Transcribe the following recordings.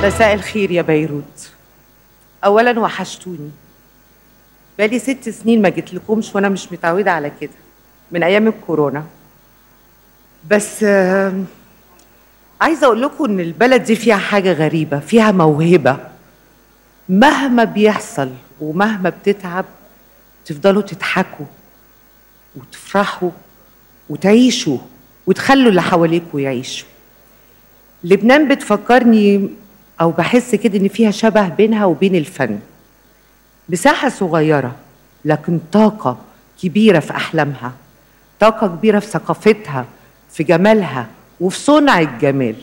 مساء الخير يا بيروت اولا وحشتوني بقالي ست سنين ما جيتلكمش وانا مش متعوده على كده من ايام الكورونا بس آم، عايزه اقول لكم ان البلد دي فيها حاجه غريبه فيها موهبه مهما بيحصل ومهما بتتعب تفضلوا تضحكوا وتفرحوا وتعيشوا وتخلوا اللي حواليكوا يعيشوا لبنان بتفكرني او بحس كده ان فيها شبه بينها وبين الفن مساحه صغيره لكن طاقه كبيره في احلامها طاقه كبيره في ثقافتها في جمالها وفي صنع الجمال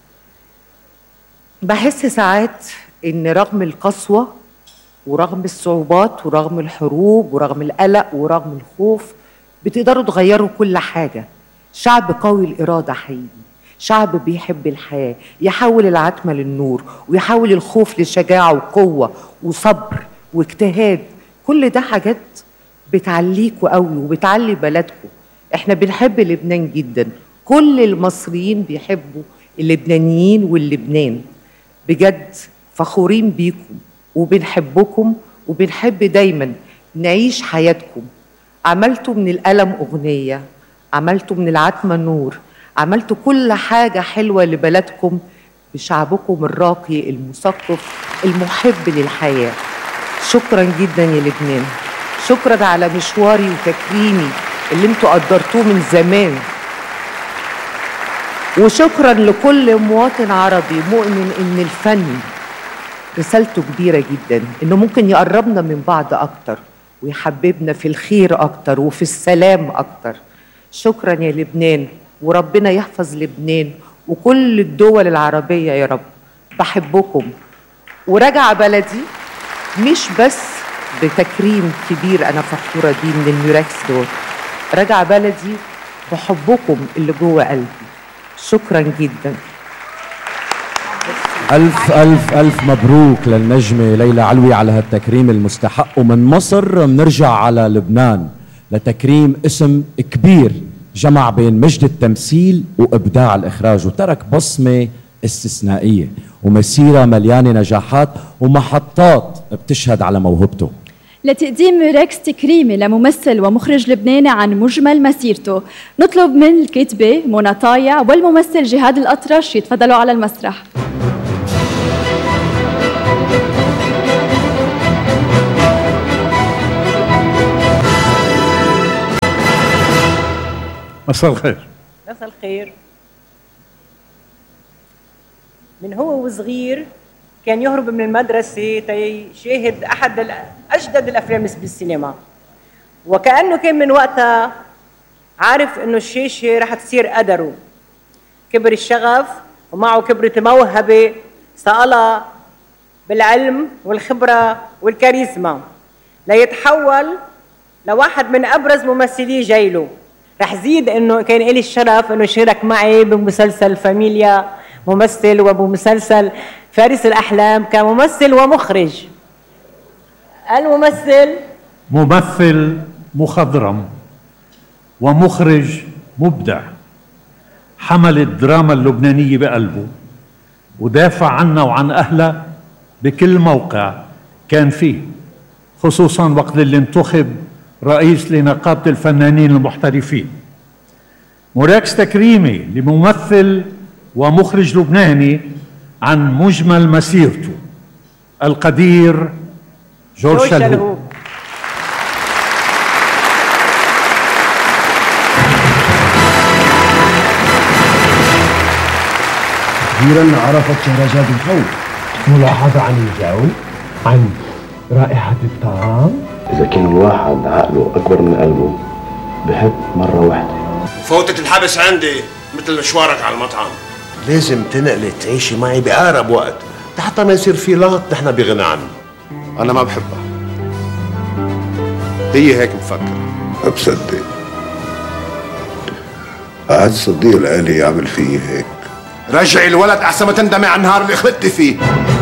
بحس ساعات ان رغم القسوه ورغم الصعوبات ورغم الحروب ورغم القلق ورغم الخوف بتقدروا تغيروا كل حاجه شعب قوي الاراده حقيقي شعب بيحب الحياه يحول العتمه للنور ويحول الخوف لشجاعه وقوه وصبر واجتهاد كل ده حاجات بتعليكوا قوي وبتعلي بلدكم احنا بنحب لبنان جدا كل المصريين بيحبوا اللبنانيين واللبنان بجد فخورين بيكم وبنحبكم وبنحب دايما نعيش حياتكم عملتوا من الألم أغنية عملتوا من العتمة نور عملتوا كل حاجة حلوة لبلدكم بشعبكم الراقي المثقف المحب للحياة شكرا جدا يا لبنان شكرا على مشواري وتكريمي اللي انتوا قدرتوه من زمان وشكرا لكل مواطن عربي مؤمن ان الفن رسالته كبيرة جدا انه ممكن يقربنا من بعض اكتر ويحببنا في الخير اكتر وفي السلام اكتر شكرا يا لبنان وربنا يحفظ لبنان وكل الدول العربية يا رب بحبكم وراجعة بلدي مش بس بتكريم كبير انا فخورة بيه من الميراكس دول راجعة بلدي بحبكم اللي جوه قلبي شكرا جدا ألف ألف ألف مبروك للنجمة ليلى علوي على هالتكريم المستحق ومن مصر منرجع على لبنان لتكريم اسم كبير جمع بين مجد التمثيل وإبداع الإخراج وترك بصمة استثنائية ومسيرة مليانة نجاحات ومحطات بتشهد على موهبته لتقديم ريكس تكريمي لممثل ومخرج لبناني عن مجمل مسيرته نطلب من الكاتبة منى طايع والممثل جهاد الأطرش يتفضلوا على المسرح مساء الخير مساء الخير من هو وصغير كان يهرب من المدرسة تيشاهد أحد ال- أجدد الأفلام بالسينما وكأنه كان من وقتها عارف إنه الشاشة رح تصير قدره كبر الشغف ومعه كبرت موهبة سألها بالعلم والخبرة والكاريزما ليتحول لواحد من أبرز ممثلي جيله رح زيد انه كان لي الشرف انه شارك معي بمسلسل فاميليا ممثل وبمسلسل فارس الاحلام كممثل ومخرج الممثل ممثل مخضرم ومخرج مبدع حمل الدراما اللبنانية بقلبه ودافع عنها وعن أهلها بكل موقع كان فيه خصوصا وقت اللي انتخب رئيس لنقابة الفنانين المحترفين مراكز تكريمي لممثل ومخرج لبناني عن مجمل مسيرته القدير جورج جورج شلهوب شلهوب أخيرا عرفت شهرزاد الخوف ملاحظة عن الجو عن رائحة الطعام إذا كان الواحد عقله أكبر من قلبه بحب مرة واحدة فوتة الحبس عندي مثل مشوارك على المطعم لازم تنقلي تعيشي معي بأقرب وقت حتى ما يصير في لغط نحن بغنى عنه أنا ما بحبها هي هيك مفكرة بصدق قعد صديق الآلي يعمل فيي هيك رجعي الولد أحسن ما تندمي على النهار اللي خلقتي فيه